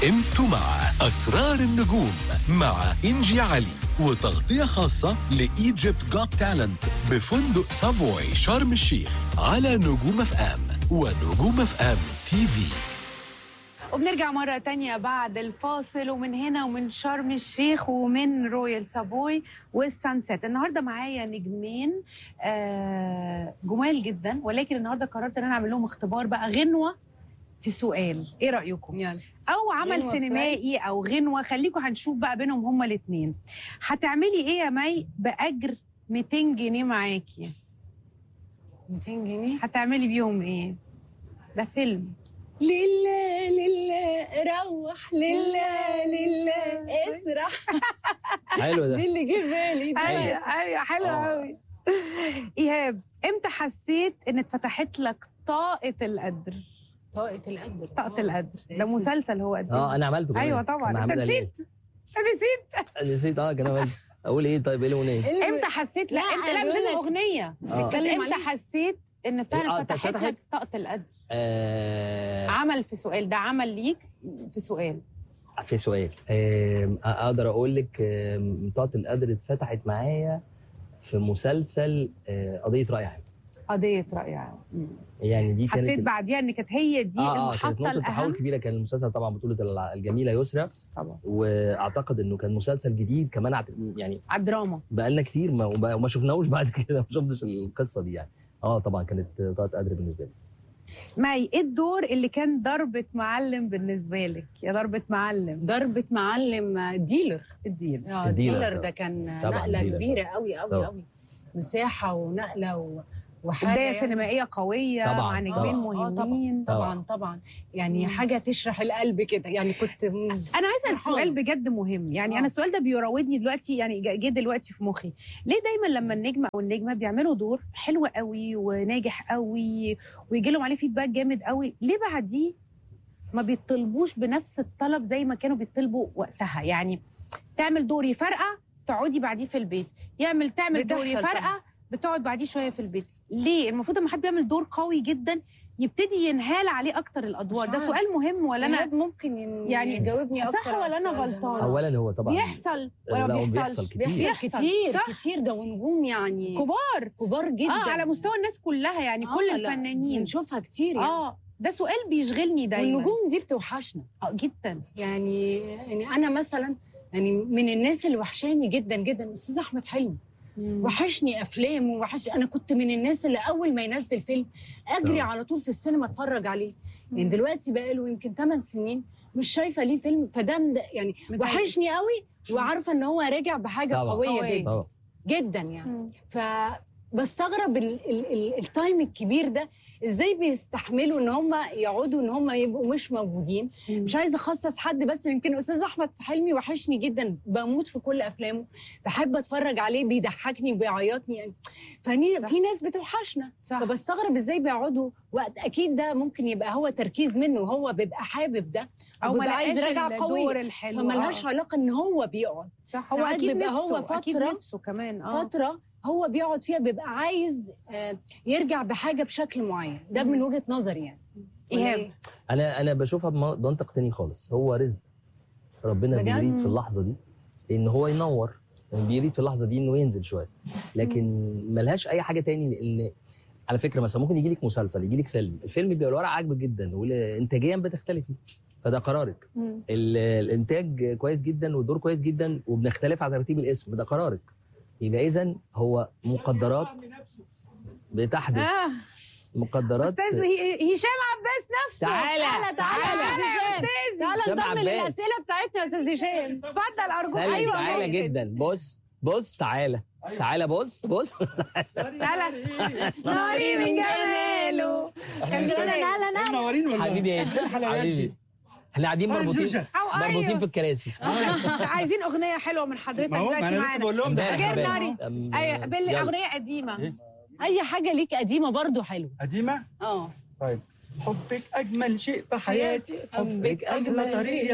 انتوا مع أسرار النجوم مع إنجي علي وتغطية خاصة لإيجيبت جوت تالنت بفندق سافوي شرم الشيخ على نجوم اف ام ونجوم اف ام تي في وبنرجع مرة تانية بعد الفاصل ومن هنا ومن شرم الشيخ ومن رويال سافوي والسانسيت النهاردة معايا نجمين آه، جمال جدا ولكن النهاردة قررت ان انا اعمل لهم اختبار بقى غنوة في سؤال ايه رأيكم؟ يلا او عمل غنوة في سينمائي او غنوة خليكم هنشوف بقى بينهم هما الاتنين هتعملي ايه يا مي بأجر 200 جنيه معاكي 200 جنيه هتعملي بيهم ايه؟ ده فيلم لله لله روح لله لله اسرح حلو دي ده اللي جه بالي ايوه دلوقتي. ايوه حلو آه. قوي ايهاب امتى حسيت ان اتفتحت لك طاقه القدر طاقة القدر طاقه آه. القدر ده اسم. مسلسل هو قد اه انا عملته كمان. ايوه كان طبعا انت محمد علي. نسيت أنت نسيت نسيت اه كان عملت اقول ايه طيب ايه الاغنيه اللي- امتى حسيت لا لا، امتى لا مش بيقول لازم لك- اغنيه آه. بس اتكلم امتى عليه. حسيت ان آه، فعلا فتحت اتفتحت؟ لك طاقه القدر آه عمل في سؤال ده عمل ليك في سؤال في سؤال آم، اقدر اقول لك آم، طاقه القدر اتفتحت معايا في مسلسل آه، قضيه راي عام قضيه راي عام مم. يعني دي كانت حسيت بعديها ان كانت هي دي اه اه كانت المحطه نقطه تحول الاهم كبيره كان المسلسل طبعا بطوله الع- الجميله يسرا طبعا واعتقد انه كان مسلسل جديد كمان عت- يعني على الدراما بقالنا كتير ما وما وما شفناهوش بعد كده ما شفناش القصه دي يعني اه طبعا كانت طاقه قدر بالنسبه لي ماي ايه الدور اللي كان ضربة معلم بالنسبة لك يا ضربة معلم ضربة معلم ديلر الديل اه الديلر ديلر طبعا. ده كان طبعا نقلة ديلر كبيرة قوي قوي طبعا. قوي مساحة ونقلة و... وحاجة بداية يعني- سينمائية قوية طبعاً، مع نجمين طبعاً. آه، طبعاً. مهمين طبعا طبعا يعني مم. حاجة تشرح القلب كده يعني كنت م- انا عايزه فرحانة. السؤال بجد مهم يعني آه. انا السؤال ده بيراودني دلوقتي يعني جه جه دلوقتي في مخي ليه دايما لما النجم او النجمه بيعملوا دور حلو قوي وناجح قوي ويجي لهم عليه فيدباك جامد قوي ليه بعديه ما بيطلبوش بنفس الطلب زي ما كانوا بيطلبوا وقتها يعني تعمل دور يفرقع تقعدي بعديه في البيت يعمل تعمل دور بتحصل يفرقع بتقعد بعديه شويه في البيت ليه المفروض لما حد بيعمل دور قوي جدا يبتدي ينهال عليه اكتر الادوار مش ده عارف. سؤال مهم ولا انا إيهاب ممكن ين- يعني يجاوبني اكتر صح على ولا أنا السؤال ده. غلطانة؟ اولا هو طبعا بيحصل ولا لا، ما هو بيحصلش بيحصل كتير. بيحصل بيحصل، كتير صح. كتير ده ونجوم يعني كبار كبار جدا اه على مستوى الناس كلها يعني آه، كل لا، الفنانين بنشوفها كتير يعني اه ده سؤال بيشغلني دايما والنجوم دي بتوحشنا اه جدا يعني يعني انا مثلا يعني من الناس اللي وحشاني جدا جدا استاذ احمد حلمي وحشني افلامه وحش انا كنت من الناس اللي اول ما ينزل فيلم اجري آه. على طول في السينما اتفرج عليه يعني مم. دلوقتي بقى له يمكن 8 سنين مش شايفه ليه فيلم فده مد- يعني مضايق. وحشني قوي وعارفه ان هو راجع بحاجه طبعا. قويه قوية. جدا طبعا جدا يعني مم. فبستغرب ال- ال- ال- التايم الكبير ده ازاي بيستحملوا ان هم يقعدوا ان هم يبقوا مش موجودين مش عايزه اخصص حد بس يمكن استاذ احمد حلمي وحشني جدا بموت في كل افلامه بحب اتفرج عليه بيضحكني وبيعيطني يعني فني صح. في ناس بتوحشنا صح فبستغرب ازاي بيقعدوا وقت اكيد ده ممكن يبقى هو تركيز منه وهو بيبقى حابب ده او ما بيبقى عايز لقاش رجعه الدور قويه الحلو فملهاش آه. علاقه ان هو بيقعد صح هو ساعات اكيد بيبقى نفسه هو اكيد فترة- نفسه كمان اه فتره هو بيقعد فيها بيبقى عايز آه، يرجع بحاجه بشكل معين ده من وجهه نظري يعني ولا إيهاب. إيه؟ انا انا بشوفها بم- بمنطق تاني خالص هو رزق ربنا بجد؟ بيريد في اللحظه دي ان هو ينور يعني بيريد في اللحظه دي انه ينزل شويه لكن ملهاش اي حاجه تاني لان على فكره مثلا ممكن يجي لك مسلسل يجي لك فيلم الفيلم بيبقى الورق عاجبك جدا والانتاجيا بتختلفي فده قرارك مم. ال- الانتاج كويس جدا والدور كويس جدا وبنختلف على ترتيب الاسم ده قرارك يبقى اذا هو مقدرات بتحدث اه مقدرات استاذ هي- هشام عباس نفسه تعالى، تعالى تعالى. تعالى يا تعالى أستاذ يا هشام. استاذ تعالى هشام نضم عباس. للاسئله بتاعتنا يا استاذ هشام اتفضل ارجوك تعالى ايوه تعالى ممكن. جدا بص بص تعالى تعالى بص بص تعالى ناري من جماله كان بيقول هلا إيه؟ هلا هلا منورين ولا حبيبي ايه الحلويات دي حبيبي احنا قاعدين مرة مربوطين جوجة. او مربوطين في ايوه الكراسي عايزين اغنيه حلوه من حضرتك ما هو ما دلوقتي انا لسه معانا بقول لهم ده امبارح غير امبارح. ناري. أم- ايوه باللي يلا. اغنيه قديمه إيه؟ اي حاجه ليك قديمه برضو حلو قديمه اه طيب حبك اجمل شيء في حياتي حبك اغلى أجمل طريق